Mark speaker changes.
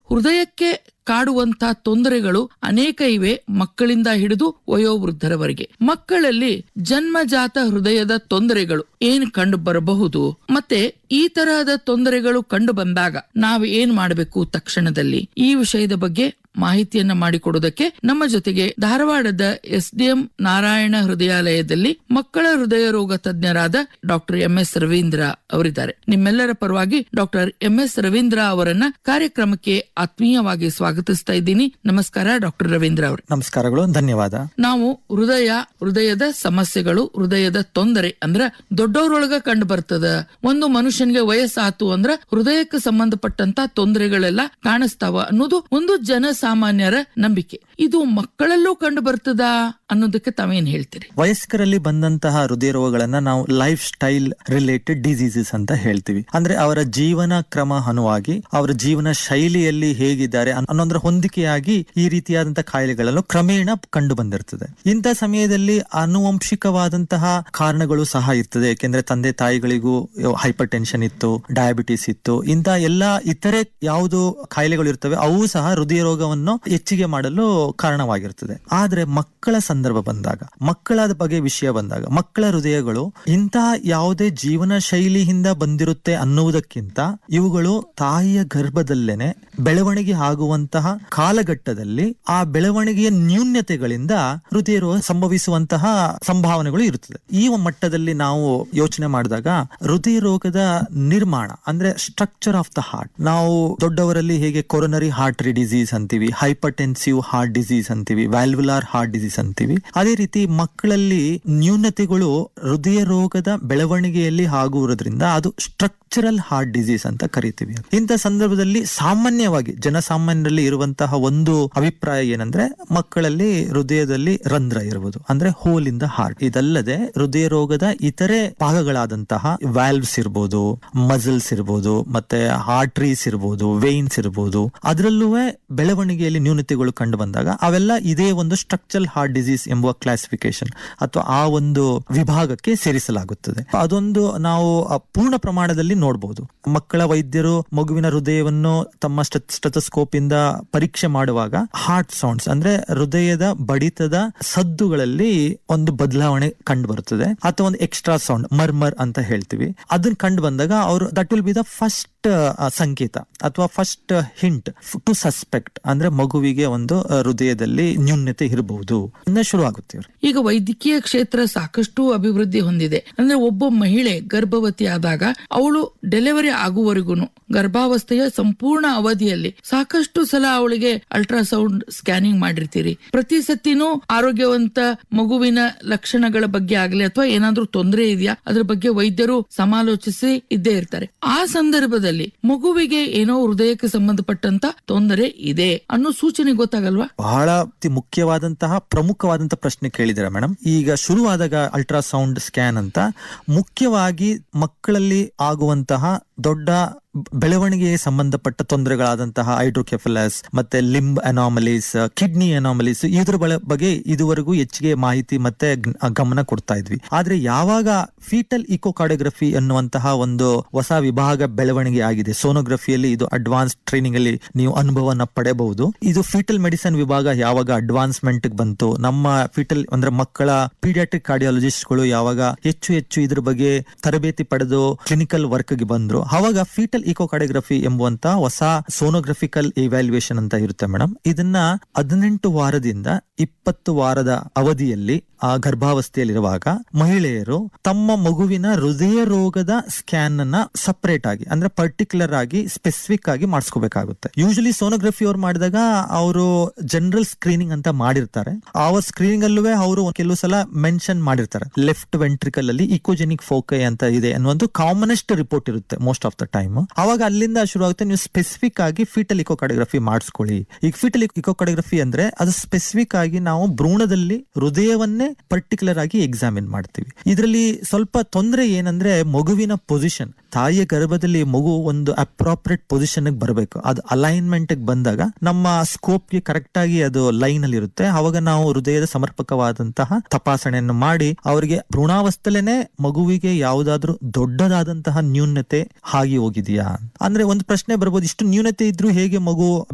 Speaker 1: ಹೃದಯಕ್ಕೆ ಕಾಡುವಂತ ತೊಂದರೆಗಳು ಅನೇಕ ಇವೆ ಮಕ್ಕಳಿಂದ ಹಿಡಿದು ವಯೋವೃದ್ಧರವರೆಗೆ ಮಕ್ಕಳಲ್ಲಿ ಜನ್ಮಜಾತ ಹೃದಯದ ತೊಂದರೆಗಳು ಏನ್ ಕಂಡು ಬರಬಹುದು ಮತ್ತೆ ಈ ತರಹದ ತೊಂದರೆಗಳು ಕಂಡು ಬಂದಾಗ ನಾವು ಏನ್ ಮಾಡಬೇಕು ತಕ್ಷಣದಲ್ಲಿ ಈ ವಿಷಯದ ಬಗ್ಗೆ ಮಾಹಿತಿಯನ್ನ ಮಾಡಿಕೊಡೋದಕ್ಕೆ ನಮ್ಮ ಜೊತೆಗೆ ಧಾರವಾಡದ ಎಸ್ಡಿಎಂ ನಾರಾಯಣ ಹೃದಯಾಲಯದಲ್ಲಿ ಮಕ್ಕಳ ಹೃದಯ ರೋಗ ತಜ್ಞರಾದ ಡಾಕ್ಟರ್ ಎಂ ಎಸ್ ರವೀಂದ್ರ ಅವರಿದ್ದಾರೆ ನಿಮ್ಮೆಲ್ಲರ ಪರವಾಗಿ ಡಾಕ್ಟರ್ ಎಂ ಎಸ್ ರವೀಂದ್ರ ಅವರನ್ನ ಕಾರ್ಯಕ್ರಮಕ್ಕೆ ಆತ್ಮೀಯವಾಗಿ ಸ್ವಾಗತಿಸ್ತಾ ಇದ್ದೀನಿ ನಮಸ್ಕಾರ ಡಾಕ್ಟರ್ ರವೀಂದ್ರ ಅವರು
Speaker 2: ನಮಸ್ಕಾರಗಳು ಧನ್ಯವಾದ
Speaker 1: ನಾವು ಹೃದಯ ಹೃದಯದ ಸಮಸ್ಯೆಗಳು ಹೃದಯದ ತೊಂದರೆ ಅಂದ್ರ ದೊಡ್ಡವರೊಳಗ ಕಂಡು ಬರ್ತದ ಒಂದು ಮನುಷ್ಯನ್ಗೆ ವಯಸ್ಸಾತು ಅಂದ್ರ ಹೃದಯಕ್ಕೆ ಸಂಬಂಧಪಟ್ಟಂತ ತೊಂದರೆಗಳೆಲ್ಲ ಕಾಣಿಸ್ತಾವ ಅನ್ನೋದು ಒಂದು ಜನಸಾಮಾನ್ಯರ ನಂಬಿಕೆ ಇದು ಮಕ್ಕಳಲ್ಲೂ ಕಂಡು ಬರ್ತದ ಅನ್ನೋದಕ್ಕೆ ತಾವೇನ್ ಹೇಳ್ತೀರಿ
Speaker 2: ವಯಸ್ಕರಲ್ಲಿ ಬಂದಂತಹ ಹೃದಯ ರೋಗಗಳನ್ನ ನಾವು ಲೈಫ್ ಸ್ಟೈಲ್ ರಿಲೇಟೆಡ್ ಡಿಸೀಸಸ್ ಅಂತ ಹೇಳ್ತೀವಿ ಅಂದ್ರೆ ಅವರ ಜೀವನ ಕ್ರಮ ಅನುವಾಗಿ ಅವರ ಜೀವನ ಶೈಲಿಯಲ್ಲಿ ಹೇಗಿದ್ದಾರೆ ಅನ್- ಅನ್ನೋದ್ರ ಹೊಂದಿಕೆಯಾಗಿ ಈ ರೀತಿಯಾದಂತಹ ಕಾಯಿಲೆಗಳನ್ನು ಕ್ರಮೇಣ ಕಂಡು ಬಂದಿರ್ತದೆ ಇಂಥ ಸಮಯದಲ್ಲಿ ಆನುವಂಶಿಕವಾದಂತಹ ಕಾರಣಗಳು ಸಹ ಇರ್ತದೆ ಯಾಕೆಂದ್ರೆ ತಂದೆ ತಾಯಿಗಳಿಗೂ ಹೈಪರ್ ಟೆನ್ಷನ್ ಇತ್ತು ಡಯಾಬಿಟಿಸ್ ಇತ್ತು ಇಂಥ ಎಲ್ಲಾ ಇತರೆ ಯಾವುದು ಕಾಯಿಲೆಗಳು ಇರ್ತವೆ ಅವು ಸಹ ಹೃದಯ ರೋಗವನ್ನು ಹೆಚ್ಚಿಗೆ ಮಾಡಲು ಕಾರಣವಾಗಿರ್ತದೆ ಆದ್ರೆ ಮಕ್ಕಳ ಸಂದರ್ಭ ಬಂದಾಗ ಮಕ್ಕಳ ಬಗ್ಗೆ ವಿಷಯ ಬಂದಾಗ ಮಕ್ಕಳ ಹೃದಯಗಳು ಇಂತಹ ಯಾವುದೇ ಜೀವನ ಶೈಲಿಯಿಂದ ಬಂದಿರುತ್ತೆ ಅನ್ನುವುದಕ್ಕಿಂತ ಇವುಗಳು ತಾಯಿಯ ಗರ್ಭದಲ್ಲೇನೆ ಬೆಳವಣಿಗೆ ಆಗುವಂತಹ ಕಾಲಘಟ್ಟದಲ್ಲಿ ಆ ಬೆಳವಣಿಗೆಯ ನ್ಯೂನ್ಯತೆಗಳಿಂದ ಹೃದಯ ರೋಗ ಸಂಭವಿಸುವಂತಹ ಸಂಭಾವನೆಗಳು ಇರುತ್ತದೆ ಈ ಮಟ್ಟದಲ್ಲಿ ನಾವು ಯೋಚನೆ ಮಾಡಿದಾಗ ಹೃದಯ ರೋಗದ ನಿರ್ಮಾಣ ಅಂದ್ರೆ ಸ್ಟ್ರಕ್ಚರ್ ಆಫ್ ದ ಹಾರ್ಟ್ ನಾವು ದೊಡ್ಡವರಲ್ಲಿ ಹೇಗೆ ಕೊರೊನರಿ ಹಾರ್ಟರಿ ಡಿಸೀಸ್ ಅಂತೀವಿ ಹೈಪರ್ಟೆನ್ಸಿವ್ ಹಾರ್ಟ್ ಡಿಸೀಸ್ ಅಂತೀವಿ ವ್ಯಾಲ್ವುಲಾರ್ ಹಾರ್ಟ್ ಡಿಸೀಸ್ ಅಂತೀವಿ ಅದೇ ರೀತಿ ಮಕ್ಕಳಲ್ಲಿ ನ್ಯೂನತೆಗಳು ಹೃದಯ ರೋಗದ ಬೆಳವಣಿಗೆಯಲ್ಲಿ ಆಗುವುದರಿಂದ ಅದು ಸ್ಟ್ರಕ್ಚರಲ್ ಹಾರ್ಟ್ ಡಿಸೀಸ್ ಅಂತ ಕರಿತೀವಿ ಇಂಥ ಸಂದರ್ಭದಲ್ಲಿ ಸಾಮಾನ್ಯವಾಗಿ ಜನಸಾಮಾನ್ಯರಲ್ಲಿ ಇರುವಂತಹ ಒಂದು ಅಭಿಪ್ರಾಯ ಏನಂದ್ರೆ ಮಕ್ಕಳಲ್ಲಿ ಹೃದಯದಲ್ಲಿ ರಂಧ್ರ ಇರುವುದು ಅಂದ್ರೆ ಹೋಲ್ ಇನ್ ದ ಹಾರ್ಟ್ ಇದಲ್ಲದೆ ಹೃದಯ ರೋಗದ ಇತರೆ ಭಾಗಗಳಾದಂತಹ ವ್ಯಾಲ್ವ್ಸ್ ಇರ್ಬೋದು ಮಸಲ್ಸ್ ಇರ್ಬೋದು ಮತ್ತೆ ಆರ್ಟ್ರೀಸ್ ಇರ್ಬೋದು ವೇನ್ಸ್ ಇರ್ಬೋದು ಅದರಲ್ಲೂ ಬೆಳವಣಿಗೆಯಲ್ಲಿ ನ್ಯೂನತೆಗಳು ಕಂಡು ಬಂದಾಗ ಅವೆಲ್ಲ ಇದೇ ಒಂದು ಸ್ಟ್ರಕ್ಚರಲ್ ಹಾರ್ಟ್ ಡಿಸೀಸ್ ಎಂಬುವ ಕ್ಲಾಸಿಫಿಕೇಶನ್ ಅಥವಾ ಆ ಒಂದು ವಿಭಾಗಕ್ಕೆ ಸೇರಿಸಲಾಗುತ್ತದೆ ಅದೊಂದು ನಾವು ಆ ಪೂರ್ಣ ಪ್ರಮಾಣದಲ್ಲಿ ನೋಡಬಹುದು ಮಕ್ಕಳ ವೈದ್ಯರು ಮಗುವಿನ ಹೃದಯವನ್ನು ತಮ್ಮ ಸ್ಟೆಥೋಸ್ಕೋಪ್ ಇಂದ ಪರೀಕ್ಷೆ ಮಾಡುವಾಗ ಹಾರ್ಟ್ ಸೌಂಡ್ಸ್ ಅಂದ್ರೆ ಹೃದಯದ ಬಡಿತದ ಸದ್ದುಗಳಲ್ಲಿ ಒಂದು ಬದಲಾವಣೆ ಕಂಡು ಬರುತ್ತದೆ ಅಥವಾ ಒಂದು ಎಕ್ಸ್ಟ್ರಾ ಸೌಂಡ್ ಮರ್ಮರ್ ಅಂತ ಹೇಳ್ತೀವಿ ಅದನ್ನ ಕಂಡು ಬಂದಾಗ ಅವರು that will be the first ಸಂಕೇತ ಅಥವಾ ಫಸ್ಟ್ ಹಿಂಟ್ ಟು ಸಸ್ಪೆಕ್ಟ್ ಅಂದ್ರೆ ಮಗುವಿಗೆ ಒಂದು ಆ, ಹೃದಯದಲ್ಲಿ ನ್ಯೂನ್ಯತೆ ಇರಬಹುದು ಇಂದ ಶುರು ಆಗುತ್ತೆ ಇವ್ರು.
Speaker 1: ಈಗ ವೈದ್ಯಕೀಯ ಕ್ಷೇತ್ರ ಸಾಕಷ್ಟು ಅಭಿವೃದ್ಧಿ ಹೊಂದಿದೆ ಅಂದ್ರೆ ಒಬ್ಬ ಮಹಿಳೆ ಗರ್ಭವತಿ ಆದಾಗ ಅವಳು ಡೆಲಿವರಿ ಆಗುವವರೆಗೂ ಗರ್ಭಾವಸ್ಥೆಯ ಸಂಪೂರ್ಣ ಅವಧಿಯಲ್ಲಿ ಸಾಕಷ್ಟು ಸಲ ಅವಳಿಗೆ ಅಲ್ಟ್ರಾಸೌಂಡ್ ಸ್ಕ್ಯಾನಿಂಗ್ ಮಾಡಿರ್ತೀರಿ ಪ್ರತಿ ಸತಿನೂ ಆರೋಗ್ಯವಂತ ಮಗುವಿನ ಲಕ್ಷಣಗಳ ಬಗ್ಗೆ ಆಗ್ಲಿ ಅಥವಾ ಏನಾದ್ರೂ ತೊಂದರೆ ಇದೆಯಾ ಅದ್ರ ಬಗ್ಗೆ ವೈದ್ಯರು ಸಮಾಲೋಚಿಸಿ ಇದ್ದೇ ಇರ್ತಾರೆ ಆ ಸಂದರ್ಭದಲ್ಲಿ ಮಗುವಿಗೆ ಏನೋ ಹೃದಯಕ್ಕೆ ಸಂಬಂಧಪಟ್ಟಂತ ತೊಂದರೆ ಇದೆ ಅನ್ನೋ ಸೂಚನೆ ಗೊತ್ತಾಗಲ್ವಾ
Speaker 2: ಬಹಳ ಅತಿ ಮುಖ್ಯವಾದಂತಹ ಪ್ರಮುಖವಾದಂತಹ ಪ್ರಶ್ನೆ ಕೇಳಿದಿರ ಮೇಡಮ್ ಈಗ ಶುರುವಾದಾಗ ಅಲ್ಟ್ರಾಸೌಂಡ್ ಸ್ಕ್ಯಾನ್ ಅಂತ ಮುಖ್ಯವಾಗಿ ಮಕ್ಕಳಲ್ಲಿ ಆಗುವಂತಹ ದೊಡ್ಡ ಬೆಳವಣಿಗೆಗೆ ಸಂಬಂಧಪಟ್ಟ ತೊಂದರೆಗಳಾದಂತಹ ಹೈಡ್ರೋಕೆಫಲಸ್ ಮತ್ತೆ ಲಿಂಬ್ ಅನಾಮಲೀಸ್ ಕಿಡ್ನಿ ಅನಾಮಲೀಸ್ ಇದ್ರ ಬಳ- ಬಗ್ಗೆ ಇದುವರೆಗೂ ಹೆಚ್ಚಿಗೆ ಮಾಹಿತಿ ಮತ್ತೆ ಗ್- ಗಮನ ಕೊಡ್ತಾ ಇದ್ವಿ ಆದ್ರೆ ಯಾವಾಗ ಫೀಟಲ್ ಇಕೋಕಾರ್ಡಿಯೋಗ್ರಫಿ ಅನ್ನುವಂತಹ ಒಂದು ಹೊಸ ವಿಭಾಗ ಬೆಳವಣಿಗೆ ಆಗಿದೆ ಸೋನೋಗ್ರಫಿಯಲ್ಲಿ ಇದು ಅಡ್ವಾನ್ಸ್ ಟ್ರೈನಿಂಗ್ ಅಲ್ಲಿ ನೀವು ಅನುಭವನ ಪಡೆಯಬಹುದು ಇದು ಫೀಟಲ್ ಮೆಡಿಸಿನ್ ವಿಭಾಗ ಯಾವಾಗ ಅಡ್ವಾನ್ಸ್ಮೆಂಟ್ ಬಂತು ನಮ್ಮ ಫೀಟಲ್ ಅಂದ್ರೆ ಮಕ್ಕಳ ಪೀಡಿಯಾಟ್ರಿಕ್ ಕಾರ್ಡಿಯಾಲಜಿಸ್ಟ್ಗಳು ಯಾವಾಗ ಹೆಚ್ಚು ಹೆಚ್ಚು ಇದ್ರ ಬಗ್ಗೆ ತರಬೇತಿ ಪಡೆದು ಕ್ಲಿನಿಕಲ್ ವರ್ಕ್ ಗೆ ಬಂದ್ರು ಅವಾಗ ಫೀಟಲ್ ಇಕೋಕಾರ್ಡಿಯೋಗ್ರಫಿ ಎಂಬುವಂತ ಹೊಸ ಸೋನೋಗ್ರಫಿಕಲ್ ಇವ್ಯಾಲ್ಯೂಯೇಷನ್ ಅಂತ ಇರುತ್ತೆ ಮೇಡಮ್ ಇದನ್ನ ಹದಿನೆಂಟು ವಾರದಿಂದ ಇಪ್ಪತ್ತು ವಾರದ ಅವಧಿಯಲ್ಲಿ ಆ ಗರ್ಭಾವಸ್ಥೆಯಲ್ಲಿರುವಾಗ ಮಹಿಳೆಯರು ತಮ್ಮ ಮಗುವಿನ ಹೃದಯ ರೋಗದ ಸ್ಕ್ಯಾನ್ ಅನ್ನ ಸಪರೇಟ್ ಆಗಿ ಅಂದ್ರೆ ಪರ್ಟಿಕ್ಯುಲರ್ ಆಗಿ ಸ್ಪೆಸಿಫಿಕ್ ಆಗಿ ಮಾಡಿಸ್ಕೋಬೇಕಾಗುತ್ತೆ ಯೂಶಲಿ ಸೋನೋಗ್ರಫಿ ಅವ್ರು ಮಾಡಿದಾಗ ಅವರು ಜನರಲ್ ಸ್ಕ್ರೀನಿಂಗ್ ಅಂತ ಮಾಡಿರ್ತಾರೆ ಆ ಸ್ಕ್ರೀನಿಂಗ್ ಅಲ್ಲೂ ಅವರು ಕೆಲವು ಸಲ ಮೆನ್ಷನ್ ಮಾಡಿರ್ತಾರೆ ಲೆಫ್ಟ್ ವೆಂಟ್ರಿಕಲ್ ಅಲ್ಲಿ ಇಕೋಜೆನಿಕ್ ಫೋಕೈ ಅಂತ ಇದೆ ಅನ್ನುವಂದು ಕಾಮನೆಸ್ಟ್ ರಿಪೋರ್ಟ್ ಇರುತ್ತೆ ಮೋಸ್ಟ್ ಆಫ್ ದ ಟೈಮ್ ಅವಾಗ ಅಲ್ಲಿಂದ ಶುರು ಆಗುತ್ತೆ ನೀವು ಸ್ಪೆಸಿಫಿಕ್ ಆಗಿ ಫೀಟಲ್ ಇಕೋಕಾರ್ಡಿಯೋಗ್ರಫಿ ಮಾಡಿಸ್ಕೊಳ್ಳಿ ಈಗ ಫೀಟಲ್ ಇಕೋಕಾರ್ಡಿಯೋಗ್ರಫಿ ಅಂದ್ರೆ ಅದು ಸ್ಪೆಸಿಫಿಕ್ ಆಗಿ ನಾವು ಭ್ರೂಣದಲ್ಲಿ ಹೃದಯವನ್ನೇ ಪರ್ಟಿಕ್ಯುಲರ್ ಆಗಿ ಎಕ್ಸಾಮಿನ್ ಮಾಡ್ತೀವಿ ಇದರಲ್ಲಿ ಸ್ವಲ್ಪ ತೊಂದರೆ ಏನಂದ್ರೆ ಮಗುವಿನ ಪೊಸಿಷನ್ ತಾಯಿಯ ಗರ್ಭದಲ್ಲಿ ಮಗು ಒಂದು ಅಪ್ರಾಪ್ರಿಯೇಟ್ ಪೊಸಿಷನ್ ಬರಬೇಕು ಅದು ಅಲೈನ್ಮೆಂಟ್ ಬಂದಾಗ ನಮ್ಮ ಸ್ಕೋಪ್ ಗೆ ಕರೆಕ್ಟ್ ಆಗಿ ಅದು ಲೈನ್ ಅಲ್ಲಿ ಇರುತ್ತೆ ಅವಾಗ ನಾವು ಹೃದಯದ ಸಮರ್ಪಕವಾದಂತಹ ತಪಾಸಣೆಯನ್ನು ಮಾಡಿ ಅವರಿಗೆ ಭ್ರೂಣಾವಸ್ಥೆಲೇನೆ ಮಗುವಿಗೆ ಯಾವುದಾದ್ರೂ ದೊಡ್ಡದಾದಂತಹ ನ್ಯೂನತೆ ಆಗಿ ಹೋಗಿದೆಯಾ ಅಂದ್ರೆ ಒಂದು ಪ್ರಶ್ನೆ ಬರ್ಬೋದು ಇಷ್ಟು ನ್ಯೂನತೆ ಇದ್ರೂ ಹೇಗೆ ಮಗು